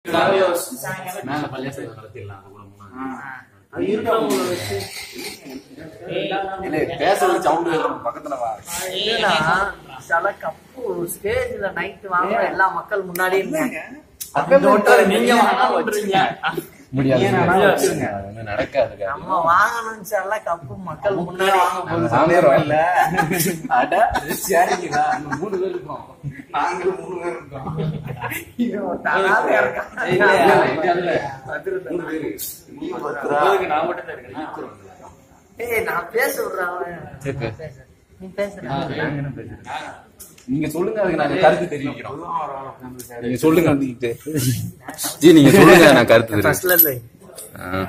மேல பள்ளியாசை நடத்திடலாம் அது கூட மூணு. அது இருக்கிறவங்கள வச்சு இல்ல பேசுறது சவுண்ட் பக்கத்துல வா இல்லைன்னா, சில கப்பு ஸ்டேஜ்ல நைட் வாங்குற எல்லா மக்கள் முன்னாடி நீங்க வாங்க முடியாது வச்சிருங்க. அது வந்து நடக்காது நம்ம வாங்கணும் சில கப்பு மக்கள் முன்னாடி நாங்க வாங்குறோம் இல்ல அட சரிங்கடா அங்க மூணு பேர் இருக்கோம் நாங்க மூணு பேர் இருக்கோம் தராத இருக்கா? இல்ல, இல்ல, இல்ல. மூணு பேரு. ஒன்பதுக்கு நான் மட்டும் தான் இருக்கேன். இருக்கிறோம். ஏய் நான் பேச விடுறேன் அவன். சரி, பேசு. பேசு. நீ பேசுற நீங்க சொல்லுங்க அதுக்கு நாங்க கருத்து தெரிவிக்கிறோம் நீங்க சொல்லுங்க வந்துக்கிட்டு ஜி நீங்க சொல்லுங்க நான் கருத்து தெரிவிக்கிறேன் ஃபர்ஸ்ட்ல இருந்து ஆ.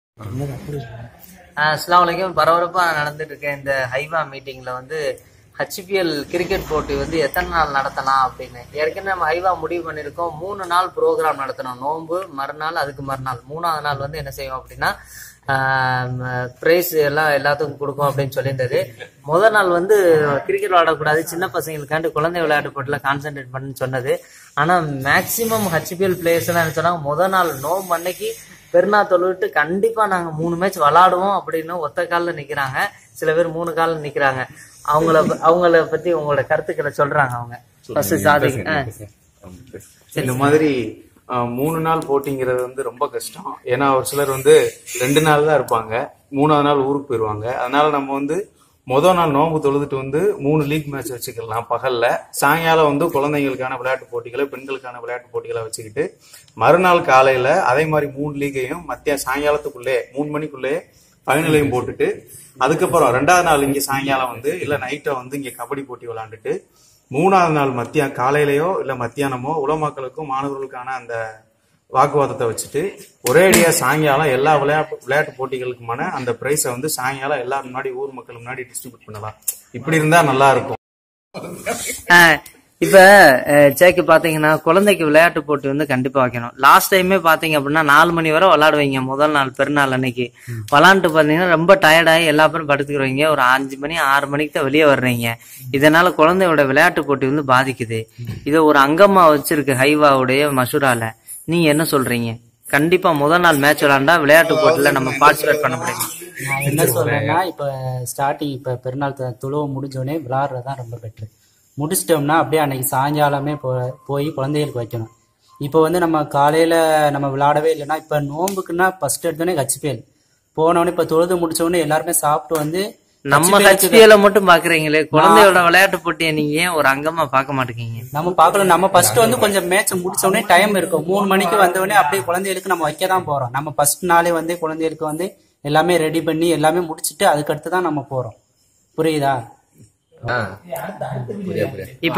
அஸ்லாம் வலைக்கும் பரபரப்பா நடந்துட்டு இருக்க இந்த ஹைவா மீட்டிங்ல வந்து ஹச்பிஎல் கிரிக்கெட் போட்டி வந்து எத்தனை நாள் நடத்தலாம் அப்படின்னு ஏற்கனவே நம்ம ஹைவா முடிவு பண்ணியிருக்கோம் மூணு நாள் ப்ரோக்ராம் நடத்தணும் நோன்பு மறுநாள் அதுக்கு மறுநாள் மூணாவது நாள் வந்து என்ன செய்வோம் அப்படின்னா ப்ரைஸ் எல்லாம் எல்லாத்துக்கும் கொடுக்கும் அப்படின்னு சொல்லியிருந்தது முதல் நாள் வந்து கிரிக்கெட் விளையாடக்கூடாது சின்ன பசங்களுக்காண்டி குழந்தை விளையாட்டு போட்டியில் கான்சென்ட்ரேட் பண்ணு சொன்னது ஆனால் மேக்சிமம் ஹச்பிஎல் பிளேயர்ஸ் எல்லாம் என்ன சொன்னாங்க முதல் நாள் நோம்பு அன்னைக்கு பெருநா தொழுவிட்டு கண்டிப்பா நாங்க மூணு மேட்ச் விளாடுவோம் அப்படின்னு ஒத்த கால்ல நிக்கிறாங்க சில பேர் மூணு கால்ல நிக்கிறாங்க அவங்கள அவங்கள பத்தி உங்களோட கருத்துக்களை சொல்றாங்க அவங்க ஃபர்ஸ்ட் சாதிக் ஆ. இந்த மாதிரி அஹ், மூணு நாள் போட்டிங்கிறது வந்து ரொம்ப கஷ்டம் ஏன்னா ஒரு சிலர் வந்து ரெண்டு நாள் தான் இருப்பாங்க மூணாவது நாள் ஊருக்கு போயிடுவாங்க அதனால நம்ம வந்து முதல் நாள் நோன்பு தொழுதுட்டு வந்து மூணு லீக் மேட்ச் வச்சுக்கலாம் பகல்ல சாயங்காலம் வந்து குழந்தைங்களுக்கான விளையாட்டு போட்டிகளை பெண்களுக்கான விளையாட்டு போட்டிகளை வச்சுக்கிட்டு மறுநாள் காலையில அதே மாதிரி மூணு லீகையும் மத்திய சாயங்காலத்துக்குள்ளே மூணு மணிக்குள்ளே ஃபைனலையும் போட்டுட்டு அதுக்கப்புறம் ரெண்டாவது நாள் இங்க சாயங்காலம் வந்து இல்ல நைட்டை வந்து இங்க கபடி போட்டி விளையாண்டுட்டு மூணாவது நாள் மத்திய காலையிலயோ இல்ல மத்தியானமோ உலமாக்களுக்கும் மாணவர்களுக்கான அந்த வாக்குவாதத்தை வச்சுட்டு ஒரே அடியா சாயங்காலம் எல்லா விளையாட்டு விளையாட்டு போட்டிகளுக்குமான அந்த பிரைஸை வந்து சாயங்காலம் எல்லாரும் முன்னாடி ஊர் மக்கள் முன்னாடி டிஸ்ட்ரிபியூட் பண்ணலாம் இப்படி இருந்தா நல்லா இருக்கும் ஆ, இப்ப அஹ், சேக்கு பாத்தீங்கன்னா குழந்தைக்கு விளையாட்டு போட்டி வந்து கண்டிப்பா வைக்கணும் லாஸ்ட் டைமே பாத்தீங்க அப்படின்னா நாலு மணி வரை விளையாடுவீங்க முதல் நாள் பெருநாள் அன்னைக்கு விளாண்டுட்டு பாத்தீங்கன்னா ரொம்ப டயர்டாகி எல்லா பேரும் படுத்துக்கிறவங்க ஒரு அஞ்சு மணி ஆறு மணிக்கு தான் வெளியே வர்றீங்க இதனால குழந்தையோட விளையாட்டு போட்டி வந்து பாதிக்குது இதை ஒரு அங்கமா வச்சிருக்கு ஹைவாவுடைய மசூரால நீங்க என்ன சொல்றீங்க கண்டிப்பா முதல் நாள் மேட்ச் விளையாண்டா விளையாட்டு போட்டியில நம்ம பார்ட்டிசிபேட் பண்ண முடியும் நான் என்ன சொல்றேன்னா இப்ப ஸ்டார்டிங் இப்ப பெருநாள் த- தொழுவ முடிஞ்சோடனே விளாடுறது தான் ரொம்ப பெட்ரு முடிச்சிட்டோம்னா அப்படியே அன்னைக்கு சாயங்காலமே போ போய் குழந்தைகளுக்கு வைக்கணும் இப்போ வந்து நம்ம காலையில நம்ம விளையாடவே இல்லைன்னா இப்ப நோம்புக்குன்னா ஃபர்ஸ்ட் எடுத்தோடனே ஹச்பிஎல் போனோடனே இப்ப தொழுது முடிச்ச உடனே எல்லாருமே சாப்பிட்டு வந்து நம்ம ஹெச்பிஎல மட்டும் பாக்குறீங்களே குழந்தையோட விளையாட்டு போட்டியை நீங்க ஏன் ஒரு அங்கமா பார்க்க மாட்டேங்கீங்க நம்ம பார்க்கலாம் நம்ம ஃபர்ஸ்ட் வந்து கொஞ்சம் மேட்ச் முடிச்ச உடனே டைம் இருக்கும் மூணு மணிக்கு வந்த உடனே அப்படியே குழந்தைகளுக்கு நம்ம வைக்க தான் போறோம் நம்ம ஃபர்ஸ்ட் நாளே வந்து குழந்தைகளுக்கு வந்து எல்லாமே ரெடி பண்ணி எல்லாமே முடிச்சிட்டு அதுக்கடுத்து தான் நம்ம போறோம் புரியுதா ஆ. புரியா புரியா இப்ப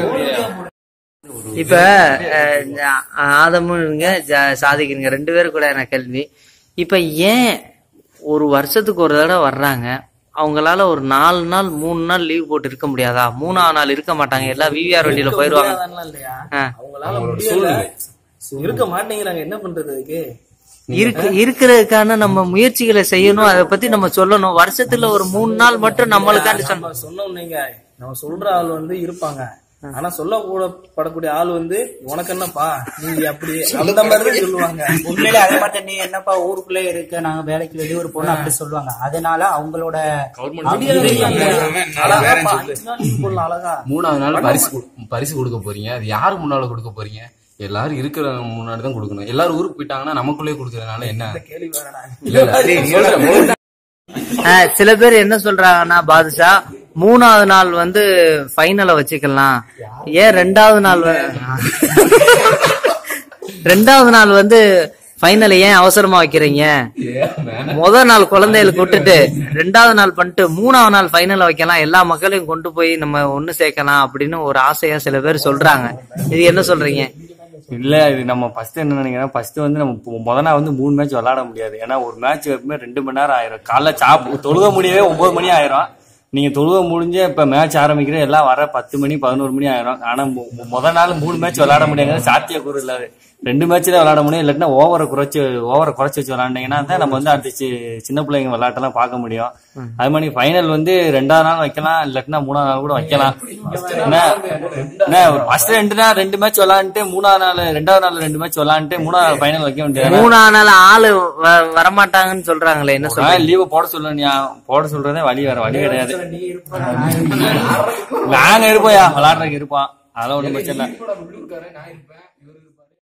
இப்ப அஹ், ஆதமுங்க ஜா- சாதிக்குங்க ரெண்டு பேரும் கூட எனக்கு கேள்வி இப்ப ஏன் ஒரு வருஷத்துக்கு ஒரு தடவை வர்றாங்க அவங்களால ஒரு நாலு நாள் மூணு நாள் லீவ் போட்டு இருக்க முடியாதா மூணாவது நாள் இருக்க மாட்டாங்க எல்லாம் விவிஆர் வண்டியில போயிருவாங்க அதெல்லாம் இல்லையா ஆ. அவங்களால முடியல இருக்க மாட்டேங்கிறாங்க என்ன பண்றது அதுக்கு இருக்கு இருக்கிறதுக்கான நம்ம முயற்சிகளை செய்யணும் அதை பத்தி நம்ம சொல்லணும் வருஷத்துல ஒரு மூணு நாள் மட்டும் நம்மளுக்காண்டி சொன்ன நம்ம சொன்னோம் நீங்க நம்ம சொல்ற ஆள் வந்து இருப்பாங்க ஆனா சொல்ல கூட படக்கூடிய ஆள் வந்து உனக்கு என்னப்பா நீங்க அப்படி அந்த மாதிரி தான் சொல்லுவாங்க உண்மையிலே அதே மாதிரி நீ என்னப்பா ஊருக்குள்ளே இருக்க நாங்க வேலைக்கு வெளியூர் போனோம் அப்படி சொல்லுவாங்க அதனால அவங்களோட அழகாப்பா, அஞ்சு நாள் leave போடலாம் அழகா மூணாவது நாள் பரிசு கொடு- பரிசு கொடுக்க போறீங்க அது யாரு முன்னால கொடுக்க போறீங்க எல்லாரும் இருக்கிற முன்னாடி தான் கொடுக்கணும் எல்லாரும் ஊருக்கு போயிட்டாங்கன்னா நமக்குள்ளே கொடுக்கறதுனால என்ன கேள்வி வேறடா இல்ல இல்ல சொல்றேன், சொல்றேன். ஆஹ் சில பேர் என்ன சொல்றாங்கன்னா பாதுஷா மூணாவது நாள் வந்து ஃபைனலை வச்சுக்கலாம் ஏன் ரெண்டாவது நாள் வ- ரெண்டாவது நாள் வந்து ஃபைனல் ஏன் அவசரமா வைக்கிறீங்க முதல் நாள் குழந்தைகளுக்கு விட்டுட்டு ரெண்டாவது நாள் பண்ணிட்டு மூணாவது நாள் ஃபைனலை வைக்கலாம் எல்லா மக்களையும் கொண்டு போய் நம்ம ஒண்ணு சேர்க்கலாம் அப்படின்னு ஒரு ஆசையா சில பேர் சொல்றாங்க இது என்ன சொல்றீங்க இல்ல இது நம்ம ஃபர்ஸ்ட் என்ன நினைக்கிறேன் ஃபர்ஸ்ட் வந்து நம்ம இப்போ முத நாள் வந்து மூணு மேட்ச் விளையாட முடியாது ஏன்னா ஒரு மேட்ச் எப்பவுமே ரெண்டு மணி நேரம் ஆயிரும் காலைல சாப் தொழுக முடியவே ஒன்பது மணி ஆயிரும் நீங்க தொழுக முடிஞ்சு இப்ப மேட்ச் ஆரம்பிக்கிற எல்லாம் வர பத்து மணி பதினோரு மணி ஆயிரும் ஆனா மு- மு- முத நாள் மூணு மேட்ச் விளையாட முடியாது சாத்தியக்கூறு இல்லாது ரெண்டு மேட்ச்ல விளையாட முடியும் இல்லாட்டினா ஓவரை குறைச்சு ஓவரை குறைச்சு வச்சு விளையாண்டீங்கன்னா தான் நம்ம வந்து அடுத்த சி- சின்ன பிள்ளைங்க விளையாட்டெல்லாம் பார்க்க முடியும் அது மாதிரி ஃபைனல் வந்து ரெண்டாவது நாள் வைக்கலாம் இல்லாட்டினா மூணாவது நாள் கூட வைக்கலாம் ஃபர்ஸ்ட் ரெண்டு நாள் ரெண்டு மேட்ச் விளையாண்டுட்டு மூணாவது நாள் ரெண்டாவது நாள் ரெண்டு மேட்ச் விளையாண்டுட்டு மூணாவது ஃபைனல் வைக்க வேண்டியது மூணாவது நாள் ஆளு வ- வரமாட்டாங்கன்னு சொல்றாங்களே என்ன சொல்றாங்க லீவு போட சொல்ல நீ போட சொல்றதே வழி வேற வழி கிடையாது நாங்க இருப்போம்யா விளையாடுறதுக்கு இருப்போம் அதெல்லாம் ஒண்ணும் பிரச்சனை இல்லை கூட உள்ளூர்காரன் நான் இருப்பேன் இவர்